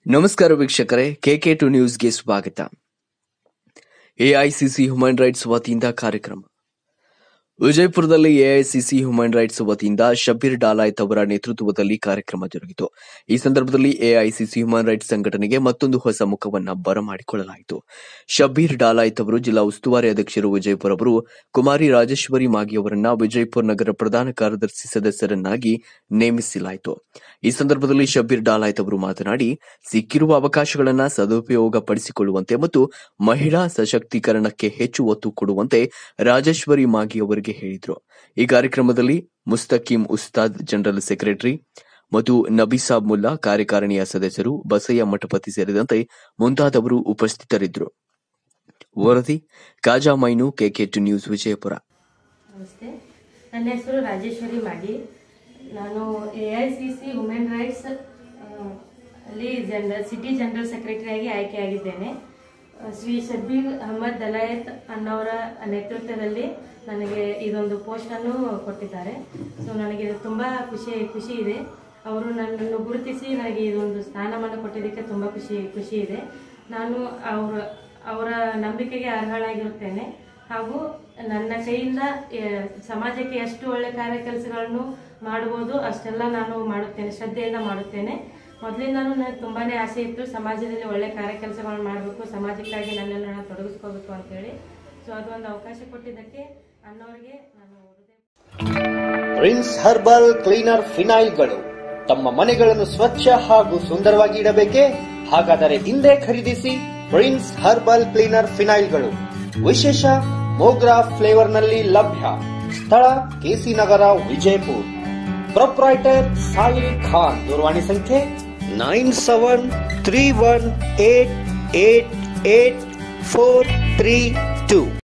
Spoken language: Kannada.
ನಮಸ್ಕಾರ ವೀಕ್ಷಕರೇ ಕೆಕೆ ಟು ನ್ಯೂಸ್ಗೆ ಸ್ವಾಗತ ಎಐಸಿಸಿ ಹ್ಯೂಮನ್ ರೈಟ್ಸ್ ವತಿಯಿಂದ ಕಾರ್ಯಕ್ರಮ ವಿಜಯಪುರದಲ್ಲಿ ಎಐಸಿಸಿ ಹ್ಯೂಮನ್ ರೈಟ್ಸ್ ವತಿಯಿಂದ ಶಬೀರ್ ಡಾಲಾಯತ್ ಅವರ ನೇತೃತ್ವದಲ್ಲಿ ಕಾರ್ಯಕ್ರಮ ಜರುಗಿತು ಈ ಸಂದರ್ಭದಲ್ಲಿ ಎಐಸಿಸಿ ಹ್ಯೂಮನ್ ರೈಟ್ಸ್ ಸಂಘಟನೆಗೆ ಮತ್ತೊಂದು ಹೊಸ ಮುಖವನ್ನ ಬರಮಾಡಿಕೊಳ್ಳಲಾಯಿತು ಶಬೀರ್ ಡಾಲಾಯತ್ ಅವರು ಜಿಲ್ಲಾ ಉಸ್ತುವಾರಿ ಅಧ್ಯಕ್ಷರು ವಿಜಯಪುರ ಅವರು ಕುಮಾರಿ ರಾಜೇಶ್ವರಿ ಮಾಗಿ ಅವರನ್ನ ವಿಜಯಪುರ ನಗರ ಪ್ರಧಾನ ಕಾರ್ಯದರ್ಶಿ ಸದಸ್ಯರನ್ನಾಗಿ ನೇಮಿಸಲಾಯಿತು ಈ ಸಂದರ್ಭದಲ್ಲಿ ಶಬೀರ್ ಡಾಲಾಯತ್ ಅವರು ಮಾತನಾಡಿ ಸಿಕ್ಕಿರುವ ಅವಕಾಶಗಳನ್ನ ಸದುಪಯೋಗ ಪಡಿಸಿಕೊಳ್ಳುವಂತೆ ಮತ್ತು ಮಹಿಳಾ ಸಶಕ್ತೀಕರಣಕ್ಕೆ ಹೆಚ್ಚು ಒತ್ತು ಕೊಡುವಂತೆ ರಾಜೇಶ್ವರಿ ಮಾಗಿ ಅವರಿಗೆ ಹೇಳಿದರು ಈ ಕಾರ್ಯಕ್ರಮದಲ್ಲಿ ಮುಸ್ತಕೀಂ ಉಸ್ತಾದ್ ಜನರಲ್ ಸೆಕ್ರೆಟರಿ ಮತ್ತು ನಬಿಸಾಬ್ ಮುಲ್ಲಾ ಕಾರ್ಯಕಾರಿಣಿಯ ಸದಸ್ಯರು ಬಸಯ್ಯ ಮಠಪತಿ ಸೇರಿದಂತೆ ಮುಂತಾದವರು ಉಪಸ್ಥಿತರಿದ್ದರು ವರದಿ ಕಾಜಾ ಮೈನು ಕೆಕೆ ಟು ನ್ಯೂಸ್ ವಿಜಯಪುರ ನಮಸ್ತೆ ನನ್ನ ಹೆಸರು ರಾಜೇಶ್ವರಿ ಮಾಗಿ ನಾನು A I C C women rights ಅಲ್ಲಿ ಜನರಲ್ ಸಿಟಿ ಜನರಲ್ ಸೆಕ್ರೆಟರಿಯಾಗಿ ಆಯ್ಕೆಯಾಗಿದ್ದೇನೆ ಆ, ಶ್ರೀ ಶಬೀರ್ ಅಹಮದ್ ದಲಾಯತ್ ಅನ್ನೋರ ನೇತೃತ್ವದಲ್ಲಿ ನನಗೆ ಇದೊಂದು ಪೋಸ್ಟನ್ನು ಕೊಟ್ಟಿದ್ದಾರೆ ಸೊ ನನಗೆ ಇದು ತುಂಬ ಖುಷಿ ಖುಷಿ ಇದೆ ಅವರು ನನ್ನನ್ನು ಗುರುತಿಸಿ ನನಗೆ ಇದೊಂದು ಸ್ಥಾನಮಾನ ಕೊಟ್ಟಿದ್ದಕ್ಕೆ ತುಂಬ ಖುಷಿ ಖುಷಿ ಇದೆ ನಾನು ಅವರ ಅವರ ನಂಬಿಕೆಗೆ ಅರ್ಹಳಾಗಿರುತ್ತೇನೆ ಹಾಗೂ ನನ್ನ ಕೈಯಿಂದ ಆ, ಸಮಾಜಕ್ಕೆ ಎಷ್ಟು ಒಳ್ಳೆ ಕಾರ್ಯ ಕೆಲಸಗಳನ್ನು ಮಾಡಬಹುದು ಅಷ್ಟೆಲ್ಲ ನಾನು ಮಾಡುತ್ತೇನೆ ಶ್ರದ್ಧೆಯಿಂದ ಮಾಡುತ್ತೇನೆ ಮೊದಲಿಂದನೂ ನನಗೆ ತುಂಬಾನೇ ಆಸೆ ಇತ್ತು ಸಮಾಜದಲ್ಲಿ ಒಳ್ಳೆ ಕಾರ್ಯ ಕೆಲಸಗಳನ್ನು ಮಾಡಬೇಕು ಸಮಾಜಕ್ಕಾಗಿ ನನ್ನೆಲ್ಲ ನಾನು ತೊಡಗಿಸ್ಕೋಬೇಕು ಅಂತೇಳಿ ಸೊ ಅದೊಂದು ಅವಕಾಶ ಕೊಟ್ಟಿದ್ದಕ್ಕೆ ಅನ್ನೋರಿಗೆ ನಾನು ಹೃದಯ ಪ್ರಿನ್ಸ್ ಹರ್ಬಲ್ ಕ್ಲೀನರ್ ಫಿನೈಲ್ಗಳು ತಮ್ಮ ಮನೆಗಳನ್ನು ಸ್ವಚ್ಛ ಹಾಗೂ ಸುಂದರವಾಗಿ ಇಡಬೇಕೆ ಹಾಗಾದರೆ ಹಿಂದೆ ಖರೀದಿಸಿ ಪ್ರಿನ್ಸ್ ಹರ್ಬಲ್ ಕ್ಲೀನರ್ ಫಿನೈಲ್ಗಳು ವಿಶೇಷ ಮೋಗ್ರಾ ಫ್ಲೇವರ್ ನಲ್ಲಿ ಲಭ್ಯ ಸ್ಥಳ ಕೆಸಿ ನಗರ ವಿಜಯಪುರ ಪ್ರೊಪ್ರೈಟರ್ ಸಾಹಿಲ್ ಖಾನ್ ದೂರವಾಣಿ ಸಂಖ್ಯೆ nine seven three one eight eight eight four three two